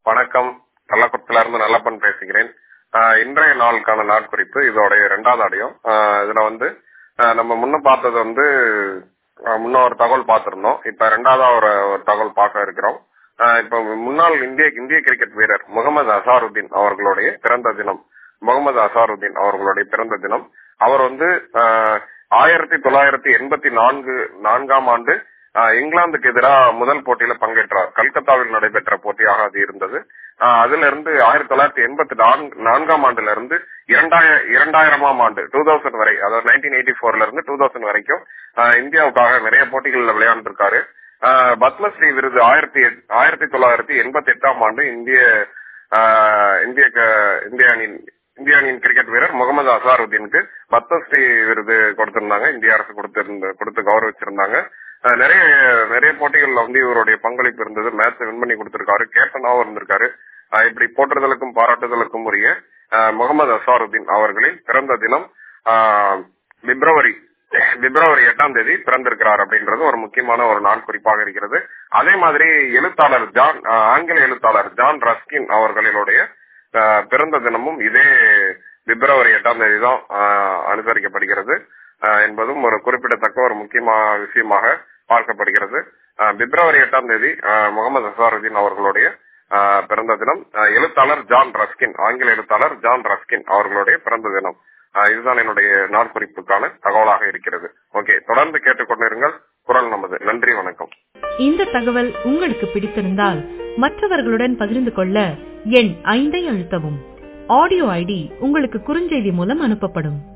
வணக்கம் கள்ளக்குளத்துல இருந்து நல்லப்பன் பேசுகிறேன் ஆஹ் இன்றைய நாளுக்கான நாட்குறிப்பு இதோடைய இரண்டாவது ஆடியோ ஆஹ் இதுல வந்து ஆஹ் நம்ம முன்ன பார்த்தது வந்து ஆஹ் முன்ன ஒரு தகவல் பார்த்திருந்தோம் இப்ப ரெண்டாவதா ஒரு ஒரு தகவல் பார்க்க இருக்கிறோம் ஆஹ் இப்ப முன்னாள் இந்திய இந்திய கிரிக்கெட் வீரர் முகமது அசாருதீன் அவர்களுடைய பிறந்த தினம் முகமது அசாருதீன் அவர்களுடைய பிறந்த தினம் அவர் வந்து ஆஹ் ஆயிரத்தி தொள்ளாயிரத்தி எண்பத்தி நான்கு நான்காம் ஆண்டு ஆஹ் இங்கிலாந்துக்கு எதிராக முதல் போட்டியில பங்கேற்றார் கல்கத்தாவில் நடைபெற்ற போட்டியாக அது இருந்தது ஆஹ் அதுல இருந்து ஆயிரத்தி தொள்ளாயிரத்தி எண்பத்தி நான்கு நான்காம் ஆண்டுல இருந்து இரண்டாயிரம் இரண்டாயிரமாம் ஆண்டு டூ தௌசண்ட் வரை அதாவது நைன்டீன் எயிட்டி ஃபோர்ல இருந்து டூ தௌசண்ட் வரைக்கும் ஆஹ் இந்தியாவுக்காக நிறைய போட்டிகள்ல விளையாண்டுருக்காரு ஆஹ் பத்மஸ்ரீ விருது ஆயிரத்தி எட்- ஆயிரத்தி தொள்ளாயிரத்தி எண்பத்தி எட்டாம் ஆண்டு இந்திய ஆஹ் இந்திய க- இந்திய அணியின் இந்திய அணியின் கிரிக்கெட் வீரர் முகமது அசாருதீனுக்கு பத்மஸ்ரீ விருது கொடுத்திருந்தாங்க இந்திய அரசு கொடுத்திருந்த கொடுத்து கௌரவிச்சிருந்தாங்க ஆஹ் நிறைய நிறைய போட்டிகள்ல வந்து இவருடைய பங்களிப்பு இருந்தது மேட்ச் வின் பண்ணி கொடுத்திருக்காரு கேப்டனாவும் இருந்திருக்காரு ஆஹ் இப்படி போற்றுதலுக்கும் பாராட்டுதலுக்கும் உரிய ஆஹ் முகமது அசாருதீன் அவர்களின் பிறந்த தினம் ஆஹ் பிப்ரவரி பிப்ரவரி எட்டாம் தேதி பிறந்திருக்கிறார் அப்படின்றது ஒரு முக்கியமான ஒரு நாள் குறிப்பாக இருக்கிறது அதே மாதிரி எழுத்தாளர் ஜான் ஆஹ் ஆங்கில எழுத்தாளர் ஜான் ரஸ்கின் அவர்களுடைய ஆஹ் பிறந்த தினமும் இதே பிப்ரவரி எட்டாம் தேதி தான் ஆஹ் அனுசரிக்கப்படுகிறது ஆஹ் என்பதும் ஒரு குறிப்பிடத்தக்க ஒரு முக்கியமான விஷயமாக பார்க்கப்படுகிறது ஆஹ் பிப்ரவரி எட்டாம் தேதி ஆஹ் முகமது அசாருதீன் அவர்களுடைய ஆஹ் பிறந்த தினம் ஆஹ் எழுத்தாளர் ஜான் ரஸ்கின் ஆங்கில எழுத்தாளர் ஜான் ரஸ்கின் அவர்களுடைய பிறந்த தினம் ஆஹ் இதுதான் என்னுடைய நாட்குறிப்புக்கான தகவலாக இருக்கிறது ஓகே தொடர்ந்து கேட்டுக்கொண்டிருங்கள் குரல் நமது நன்றி வணக்கம் இந்த தகவல் உங்களுக்கு பிடித்திருந்தால் மற்றவர்களுடன் பகிர்ந்து கொள்ள எண் ஐந்தை அழுத்தவும் ஆடியோ ஐடி உங்களுக்கு குறுஞ்செய்தி மூலம் அனுப்பப்படும்